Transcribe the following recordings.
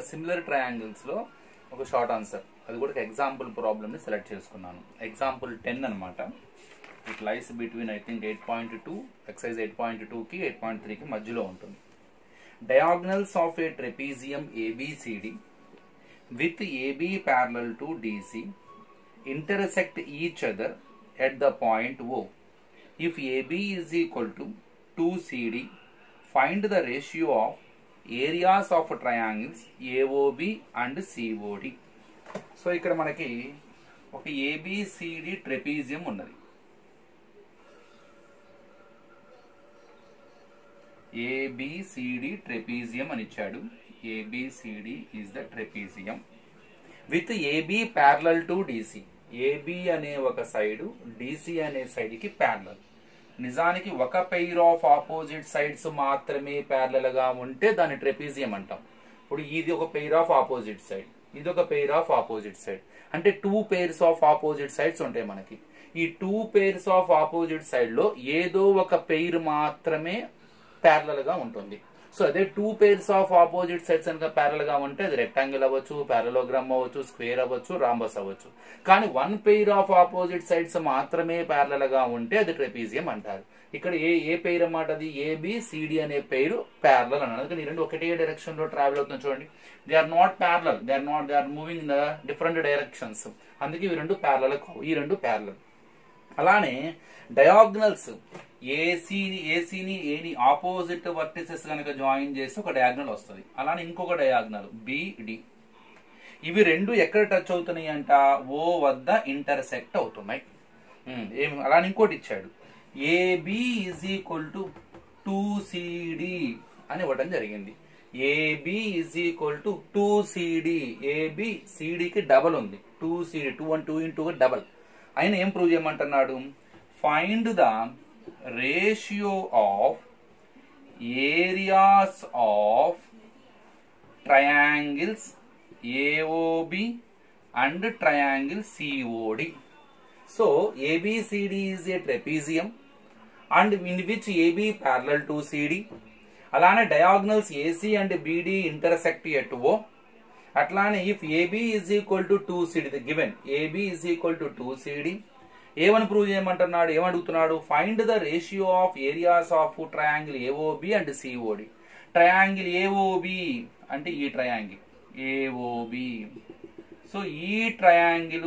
Similar triangles లో ఒక short answer అది కూడా ఒక ఎగ్జాంపుల్ ప్రాబ్లమ్ ని సెలెక్ట్ చేసుకున్నాను ఎగ్జాంపుల్ టెన్ అనమాట it lies between I think eight point two ఎక్సైజ్ ఎయిట్ పాయింట్ టూకి ఎయిట్ పాయింట్ త్రీకి మధ్యలో ఉంటుంది diagonals of a trapezium ABCD with AB parallel to DC intersect each other at the point O. If AB is equal to 2CD, find the ratio of areas of triangles AOB and COD. So ఇక్కడ మనకి ఒక ABCD trapezium ఉన్నది ABCD trapezium అని ఇచ్చాడు ABCD is the trapezium with AB parallel to DC AB అనే ఒక side DC అనే side కి ప్యారలల్ నిజానికి ఒక పెయిర్ ఆఫ్ ఆపోజిట్ సైడ్స్ మాత్రమే ప్యారలల్ గా ఉంటే దాన్ని ట్రెపీజియం అంటాం ఇప్పుడు ఇది ఒక పెయిర్ ఆఫ్ ఆపోజిట్ సైడ్ ఇది ఒక పెయిర్ ఆఫ్ ఆపోజిట్ సైడ్ అంటే two pairs of opposite sides ఉంటాయి మనకి ఈ two pairs of opposite side లో ఏదో ఒక పెయిర్ మాత్రమే ప్యారలల్ గా ఉంటుంది సో అదే two pairs of opposite sides కనుక ప్యారల్ గా ఉంటే అది రెక్టాంగిల్ అవ్వచ్చు ప్యారలోగ్రామ్ అవ్వచ్చు స్క్వేర్ అవ్వచ్చు రాంబస్ అవ్వచ్చు కానీ one pair of opposite sides మాత్రమే ప్యారల్ గా ఉంటే అది ట్రెపీజియం అంటారు ఇక్కడ ఏ ఏ పెయిర్ అన్నమాట అది ఏబి సిడి అనే పేరు ప్యారలల్ అన్నారు అందుకని ఈ రెండు ఒకటే డైరెక్షన్ లో ట్రావెల్ అవుతుంది చూడండి they are not parallel they are not they are moving the different directions అందుకే ఈ రెండు ప్యారలల్ ఈ రెండు ప్యారలల్ అలానే డయాగ్నల్స్ ఏసీ ఏసీని ఏని ఆపోజిట్ వర్టిసెస్ కనుక జాయిన్ చేస్తే ఒక డయాగ్నల్ వస్తుంది అలానే ఇంకొక డయాగ్నల్ బిడి ఇవి రెండు ఎక్కడ టచ్ అవుతున్నాయి అంట ఓ వద్ద ఇంటర్సెక్ట్ అవుతున్నాయి ఉమ్, ఏం అలానే ఇంకోటి ఇచ్చాడు AB is equal to two CD అని ఇవ్వడం జరిగింది AB is equal to two CD AB సిడికి డబల్ ఉంది two CD two one two into double ఆయన ఏం ప్రూవ్ చేయమంటున్నాడు find the ratio of areas of triangles AOB and triangle COD so ABCD is a trapezium and in which AB parallel to CD అలానే diagonals AC and BD intersect at O అట్లానే if AB is equal to two CD given AB is equal to two CD ఏమని prove చేయమంటున్నాడు ఏమడుగుతున్నాడు find the ratio of areas of triangle AOB and COD triangle AOB అంటే ఈ triangle AOB so ఈ triangle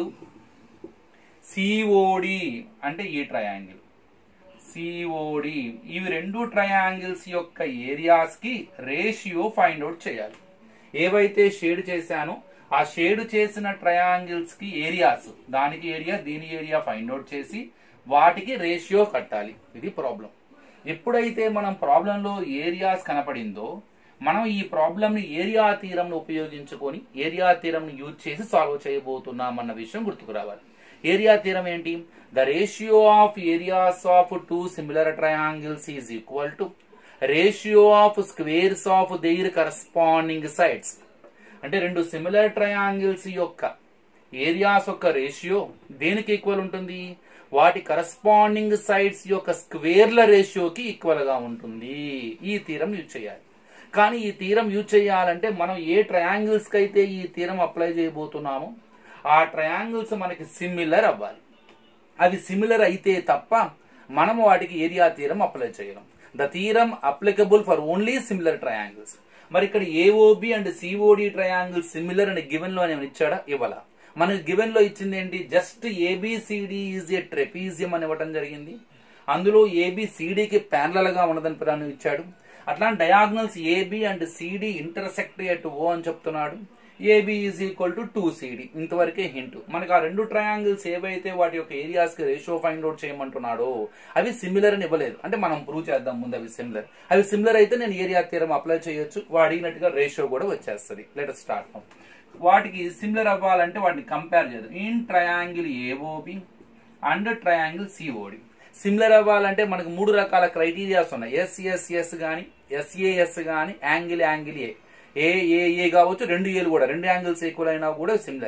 COD అంటే ఈ triangle COD ఇవి రెండు ట్రయాంగిల్స్ యొక్క ఏరియాస్ కి రేషియో ఫైండ్ అవుట్ చేయాలి ఏవైతే షేడ్ చేశానో ఆ షేడ్ చేసిన ట్రయాంగిల్స్ కి ఏరియాస్ దానికి ఏరియా దీని ఏరియా ఫైండ్ అవుట్ చేసి వాటికి రేషియో కట్టాలి ఇది ప్రాబ్లం ఎప్పుడైతే మనం ప్రాబ్లంలో ఏరియాస్ కనపడిందో మనం ఈ ప్రాబ్లం ని ఏరియా తీరంను ఉపయోగించుకొని ఏరియా తీరంను యూజ్ చేసి సాల్వ్ చేయబోతున్నాం అన్న విషయం గుర్తుకు రావాలి ఏరియా తీరం ఏంటి the ratio of areas of two similar triangles is equal to ratio of squares of their corresponding sides అంటే రెండు సిమిలర్ ట్రయాంగిల్స్ యొక్క ఏరియాస్ యొక్క రేషియో దేనికి ఈక్వల్ ఉంటుంది వాటి కరస్పాండింగ్ సైడ్స్ యొక్క స్క్వేర్ల రేషియోకి ఈక్వల్ గా ఉంటుంది ఈ తీరం యూజ్ చేయాలి కానీ ఈ తీరం యూజ్ చేయాలంటే మనం ఏ ట్రయాంగిల్స్ కి అయితే ఈ తీరం అప్లై చేయబోతున్నామో ఆ ట్రయాంగిల్స్ మనకి సిమిలర్ అవ్వాలి అవి సిమిలర్ అయితే తప్ప మనం వాటికి ఏరియా తీరం అప్లై చేయలేం the theorem applicable for only similar triangles మరి ఇక్కడ AOB and COD triangles similar అని గివెన్ లో ఏమైనా ఇచ్చాడా ఇవ్వాల మనకి గివెన్ లో ఇచ్చింది ఏంటి just ABCD is a trapezium అని ఇవ్వడం జరిగింది అందులో ఏబిసిడికి ప్యారలల్ గా ఉన్నదని ప్లాన్ ఇచ్చాడు అట్లాంటి diagonals AB and CD intersect at O అని చెప్తున్నాడు AB is equal to two CD ఇంతవరకే హింట్ మనకి ఆ రెండు ట్రయాంగిల్స్ ఏవైతే వాటి యొక్క ఏరియాస్ కి రేషియో ఫైండ్ అవుట్ చేయమంటున్నాడో అవి సిమిలర్ అని ఇవ్వలేదు అంటే మనం ప్రూవ్ చేద్దాం ముందు అవి సిమిలర్ అవి సిమిలర్ అయితే నేను ఏరియా తీరం అప్లై చేయొచ్చు వాడినట్టుగా రేషియో కూడా వచ్చేస్తుంది లెట్ స్టార్ట్ వాటికి సిమిలర్ అవ్వాలంటే వాటిని కంపేర్ చేద్దాం in triangle AOB and triangle COD similar అవ్వాలంటే మనకు మూడు రకాల క్రైటీరియాస్ ఉన్నాయి ఎస్ఎస్ఎస్ గాని ఎస్ఏఎస్ గాని యాంగిల్ యాంగిల్ ఏ ఏ ఏ ఏ కావచ్చు రెండు ఏలు కూడా రెండు యాంగిల్స్ ఈక్వల్ అయినా కూడా సిమిలరే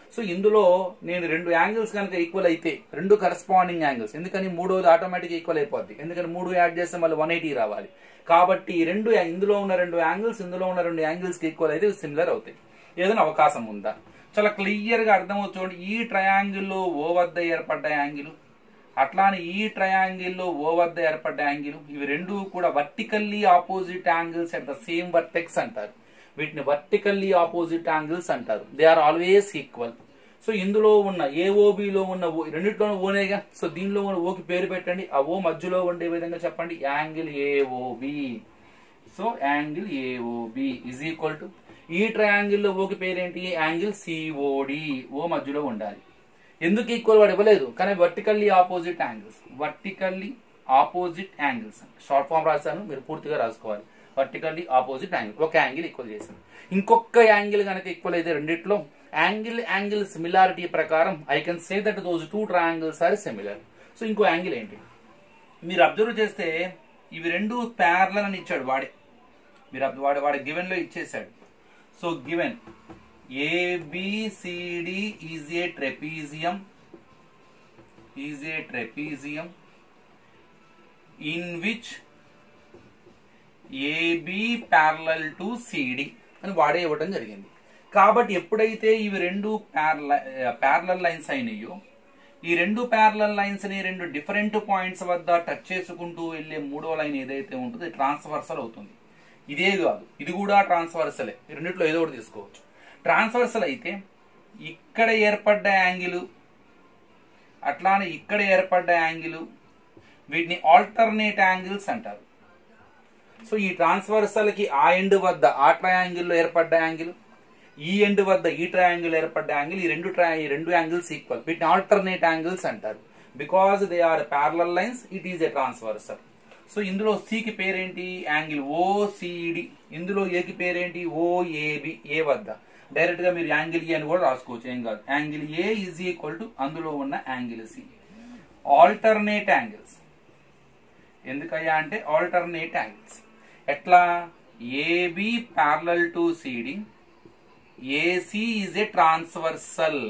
సో ఇందులో నేను రెండు యాంగిల్స్ కనుక ఈక్వల్ అయితే రెండు కరస్పాండింగ్ యాంగిల్స్ ఎందుకని మూడోది ఆటోమేటిక్ ఈక్వల్ అయిపోద్ది ఎందుకని మూడు యాడ్ చేస్తే మళ్ళీ వన్ ఎయిటీ రావాలి కాబట్టి ఈ రెండు ఇందులో ఉన్న రెండు యాంగిల్స్ ఇందులో ఉన్న రెండు యాంగిల్స్ కి ఈక్వల్ అయితే సిమిలర్ అవుతాయి ఏదైనా అవకాశం ఉందా చాలా క్లియర్ గా అర్థమవుతుంది చూడండి ఈ ట్రయాంగిల్లో ఓ వద్ద ఏర్పడ్డ యాంగిల్ అట్లానే ఈ ట్రయాంగిల్లో ఓ వద్ద ఏర్పడ్డ యాంగిల్ ఇవి రెండు కూడా vertically opposite angles at the same vertex అంటారు వీటిని వర్టికల్లీ ఆపోజిట్ యాంగిల్స్ అంటారు they are always equal so ఇందులో ఉన్న ఏఓబిలో ఉన్న ఓ రెండిట్లోనూ ఓనేగా సో దీనిలో ఉన్న ఓకి పేరు పెట్టండి ఆ ఓ మధ్యలో ఉండే విధంగా చెప్పండి angle AOB so angle AOB is equal to ఈ ట్రయాంగిల్ లో ఓకి పేరేంటి యాంగిల్ సిఓడి ఓ మధ్యలో ఉండాలి ఎందుకు ఈక్వల్ వాడు ఇవ్వలేదు కానీ vertically opposite angles vertically opposite angles short form రాశాను మీరు పూర్తిగా రాసుకోవాలి వర్టికల్లీ ఆపోజిట్ యాంగిల్ ఒక యాంగిల్ ఈక్వల్ చేశాను ఇంకొక యాంగిల్ కనుక ఈక్వల్ అయితే రెండిట్లో యాంగిల్ యాంగిల్ సిమిలారిటీ ప్రకారం I can say that those two triangles are similar so ఇంకో యాంగిల్ ఏంటి మీరు అబ్జర్వ్ చేస్తే ఇవి రెండు ప్యారలల్ అని ఇచ్చాడు వాడే మీరు అబ్- వాడు వాడు గివెన్ లో ఇచ్చేసాడు so given ABCD is a trapezium is a trapezium in which AB parallel to CD అని వాడే ఇవ్వడం జరిగింది కాబట్టి ఎప్పుడైతే ఇవి రెండు ప్యారలల్ లైన్స్ అయినాయో ఈ రెండు ప్యారలల్ లైన్స్ ని రెండు డిఫరెంట్ పాయింట్స్ వద్ద టచ్ చేసుకుంటూ వెళ్ళే మూడో లైన్ ఏదైతే ఉంటుందో ట్రాన్స్వర్సల్ అవుతుంది ఇదే కాదు ఇది కూడా ట్రాన్స్వర్సలే ఈ రెండిట్లో ఏదో ఒకటి తీసుకోవచ్చు ట్రాన్స్వర్సల్ అయితే ఇక్కడ ఏర్పడ్డ యాంగిల్ అట్లానే ఇక్కడ ఏర్పడ్డ యాంగిల్ వీటిని ఆల్టర్నేట్ యాంగిల్స్ అంటారు సో ఈ ట్రాన్స్వర్సల్ కి ఆ ఎండ్ వద్ద ఆ ట్రయాంగిల్ లో ఏర్పడ్డ యాంగిల్ ఈ ఎండ్ వద్ద ఈ ట్రయాంగిల్ ఏర్పడ్డ యాంగిల్ ఈ రెండు ట్రై ఈ రెండు యాంగిల్స్ ఈక్వల్ వీటిని ఆల్టర్నేట్ యాంగిల్స్ అంటారు because they are parallel lines it is a transversal so ఇందులో C కి పేరేంటి యాంగిల్ ఓసిడి ఇందులో ఏ కి పేరేంటి ఓఏబి ఏ వద్ద డైరెక్ట్ గా మీరు యాంగిల్ ఏ అని కూడా రాసుకోవచ్చు ఏం కాదు angle A is equal to అందులో ఉన్న యాంగిల్ సి ఆల్టర్నేట్ యాంగిల్స్ ఎందుకయ్యా అంటే ఆల్టర్నేట్ యాంగిల్స్ ఎట్లా AB parallel to CD AC is a transversal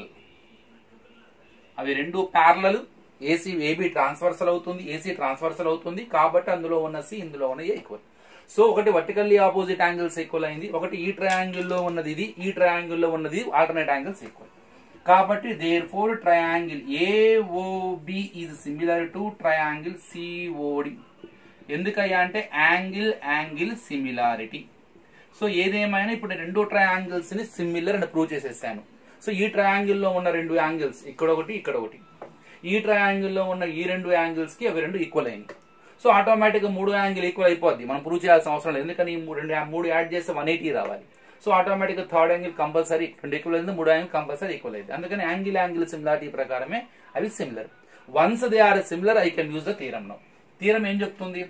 అవి రెండు ప్యారలల్ ఏసీ ఏబి ట్రాన్స్వర్సల్ అవుతుంది ఏసీ ట్రాన్స్వర్సల్ అవుతుంది కాబట్టి అందులో ఉన్న సి ఇందులో ఉన్న ఈక్వల్ సో ఒకటి వర్టికల్లీ ఆపోజిట్ యాంగిల్స్ ఈక్వల్ అయింది ఒకటి ఈ ట్రయాంగిల్ లో ఉన్నది ఇది ఈ ట్రయాంగిల్ లో ఉన్నది ఆల్టర్నేట్ యాంగిల్స్ ఈక్వల్ కాబట్టి therefore triangle AOB is similar to triangle COD ఎందుకయ్యా అంటే యాంగిల్ యాంగిల్ సిమిలారిటీ సో ఏదేమైనా ఇప్పుడు నేను రెండు ట్రయాంగిల్స్ ని సిమిలర్ అని ప్రూవ్ చేసేసాను సో ఈ ట్రయాంగిల్ లో ఉన్న రెండు యాంగిల్స్ ఇక్కడ ఒకటి ఇక్కడ ఒకటి ఈ ట్రయాంగిల్ లో ఉన్న ఈ రెండు యాంగిల్స్ కి అవి రెండు ఈక్వల్ అయింది సో ఆటోమేటిక్ గా మూడు యాంగిల్ ఈక్వల్ అయిపోద్ది మనం ప్రూవ్ చేయాల్సిన అవసరం లేదు ఎందుకని ఈ మూ- రెండు మూడు యాడ్ చేస్తే వన్ ఎయిటీ రావాలి సో ఆటోమేటిక్ గా థర్డ్ యాంగిల్ కంపల్సరీ రెండు ఈక్వల్ అయింది మూడు యాంగిల్ కంపల్సరీ ఈక్వల్ అయింది అందుకని యాంగిల్ యాంగిల్ సిమిలారిటీ ప్రకారమే అవి similar ones they are similar I can use the theorem now theorem ఏం చెప్తుంది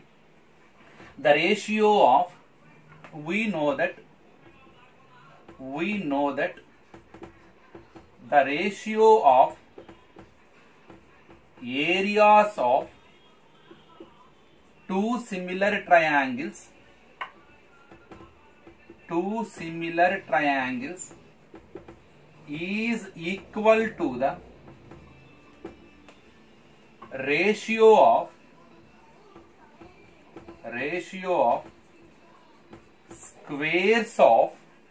the ratio of we know that we know that the ratio of areas of two similar triangles two similar triangles is equal to the ratio of ratio of squares of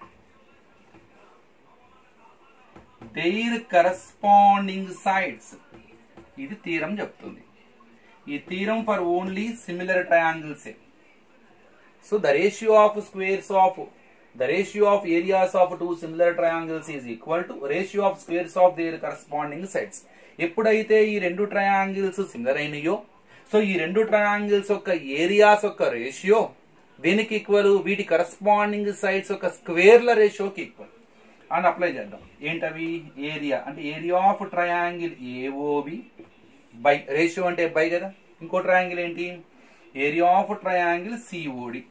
their corresponding sides ఇది తీరం చెప్తుంది ఈ theorem for only similar triangles so the ratio of squares of the ratio of areas of two similar triangles is equal to ratio of squares of their corresponding sides ఎప్పుడైతే ఈ రెండు triangles similar అయినాయో so ఈ రెండు triangles యొక్క areas యొక్క ratio దేనికి equal వీటి corresponding sides యొక్క స్క్వేర్ల రేషియోకి ఈక్వల్ అని అప్లై చేద్దాం ఏంటవి ఏరియా అంటే area of triangle AOB by ratio అంటే బై కదా ఇంకో ట్రయాంగిల్ ఏంటి area of triangle COD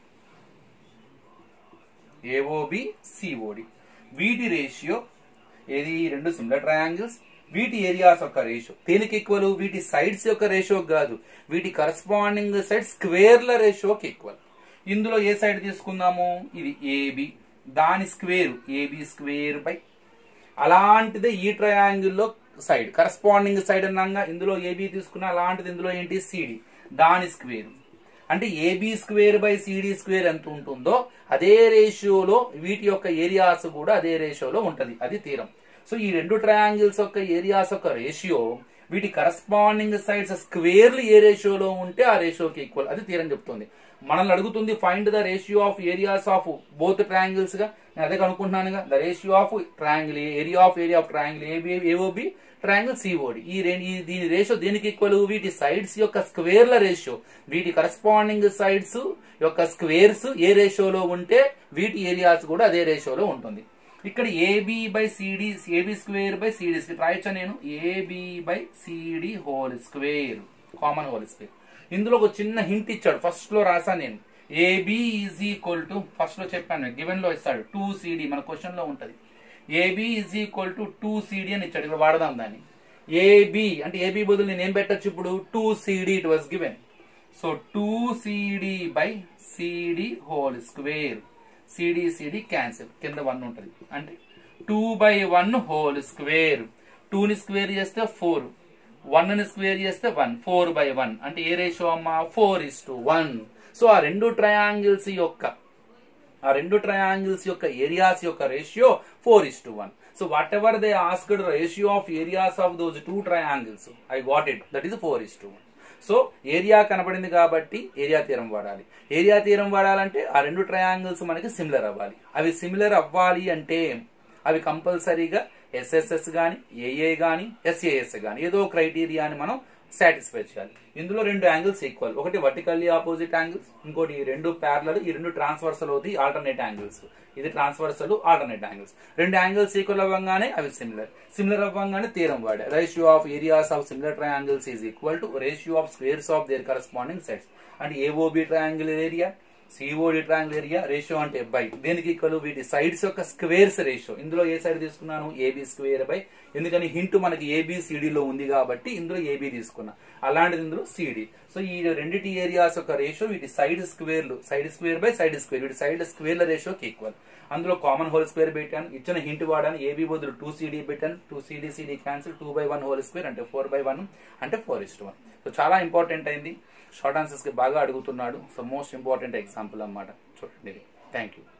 AOB COD వీటి రేషియో ఏది ఈ రెండు సిమిలర్ ట్రయాంగిల్స్ వీటి ఏరియాస్ యొక్క రేషియో దేనికి ఈక్వల్ వీటి సైడ్స్ యొక్క రేషియో కాదు వీటి కరస్పాండింగ్ సైడ్ స్క్వేర్ల రేషియోకి ఈక్వల్ ఇందులో ఏ సైడ్ తీసుకుందాము ఇది ఏబి దాని స్క్వేర్ ఏబి స్క్వేర్ బై అలాంటిదే ఈ ట్రయాంగిల్లో సైడ్ కరస్పాండింగ్ సైడ్ అన్నాగా ఇందులో ఏబి తీసుకున్న అలాంటిది ఇందులో ఏంటి సిడి దాని స్క్వేర్ అంటే AB square by CD square ఎంత ఉంటుందో అదే రేషియోలో వీటి యొక్క ఏరియాస్ కూడా అదే రేషియోలో ఉంటది అది తీరం సో ఈ రెండు ట్రయాంగిల్స్ యొక్క ఏరియాస్ యొక్క రేషియో వీటి కరస్పాండింగ్ సైడ్స్ స్క్వేర్లు ఏ రేషియోలో ఉంటే ఆ రేషియోకి ఈక్వల్ అది తీరం చెప్తుంది మనల్ని అడుగుతుంది find the ratio of areas of both triangles గా నేను అదే కనుక్కుంటున్నానుగా the ratio of triangle area of area of triangle AB AOB triangle COD ఈ రెండు ఈ దీని రేషియో దేనికి ఈక్వల్ వీటి సైడ్స్ యొక్క స్క్వేర్ల రేషియో వీటి కరస్పాండింగ్ సైడ్స్ యొక్క స్క్వేర్స్ ఏ రేషియోలో ఉంటే వీటి ఏరియాస్ కూడా అదే రేషియోలో ఉంటుంది ఇక్కడ AB by CD AB square by CD square రాయొచ్చా నేను AB by CD whole square common whole square ఇందులో ఒక చిన్న హింట్ ఇచ్చాడు ఫస్ట్ లో రాసా నేను AB is equal to first లో చెప్పాను గివెన్ లో ఇస్తాడు టూ సిడి మన క్వశ్చన్ లో ఉంటది AB is equal to two CD అని ఇచ్చాడు ఇక్కడ వాడదాం దాన్ని ఏబి అంటే ఏబి బదులు నేను ఏం పెట్టచ్చు ఇప్పుడు two CD it was given so two CD by CD whole square CD CD cancel కింద వన్ ఉంటుంది అంటే two by one whole square టూని స్క్వేర్ చేస్తే ఫోర్ వన్ ని స్క్వేర్ చేస్తే వన్ ఫోర్ బై వన్ అంటే ఏ రేషియో అమ్మా four is to one so ఆ రెండు ట్రయాంగిల్స్ యొక్క ఆ రెండు ట్రయాంగిల్స్ యొక్క ఏరియాస్ యొక్క ratio four is to one so whatever they asked ratio of areas of those two triangles I what it that is four is to one so area కనబడింది కాబట్టి area తీరం వాడాలి area తీరం వాడాలంటే ఆ రెండు triangles మనకి similar అవ్వాలి అవి సిమిలర్ అవ్వాలి అంటే అవి కంపల్సరీగా ఎస్ఎస్ఎస్ గాని ఏఏ గాని ఎస్ఏఎస్ గాని ఏదో క్రైటీరియాని మనం సాటిస్ఫై చేయాలి ఇందులో రెండు యాంగిల్స్ ఈక్వల్ ఒకటి వర్టికల్లీ ఆపోజిట్ యాంగిల్స్ ఇంకోటి ఈ రెండు ప్యారలల్ ఈ రెండు ట్రాన్స్వర్సల్ అవుతాయి ఆల్టర్నేట్ యాంగిల్స్ ఇది ట్రాన్స్వర్సల్ ఆల్టర్నేట్ యాంగిల్స్ రెండు యాంగిల్స్ ఈక్వల్ అవ్వగానే అవి సిమిలర్ సిమిలర్ అవ్వగానే తీరం వాడే ratio of areas of similar triangles is equal to ratio of squares of their corresponding sets అంటే AOB triangle area COD triangle area ratio అంటే by దేనికి equal వీటి sides యొక్క squares ratio ఇందులో ఏ side తీసుకున్నాను ఏబి స్క్వేర్ బై ఎందుకని hint మనకి ఏబి లో ఉంది కాబట్టి ఇందులో ఏబి తీసుకున్నా అలాంటిది ఇందులో సిడి సో ఈ రెండిటి ఏరియాస్ యొక్క రేషియో వీటి సైడ్ స్క్వేర్లు side square by side square వీటి సైడ్ స్క్వేర్ల రేషియోకి ఈక్వల్ అందులో కామన్ హోల్ స్క్వేర్ పెట్టాను ఇచ్చిన హింట్ వాడాను ఏబి బదులు టూ సిడి పెట్టాను two CD CD cancel two by one whole square అంటే ఫోర్ బై వన్ అంటే ఫోర్ ఇస్ట్ వన్ సో చాలా ఇంపార్టెంట్ అయింది షార్ట్ ఆన్సర్స్ కి బాగా అడుగుతున్నాడు సో మోస్ట్ ఇంపార్టెంట్ ఎగ్జాంపుల్ అన్నమాట చూడండి థ్యాంక్ యూ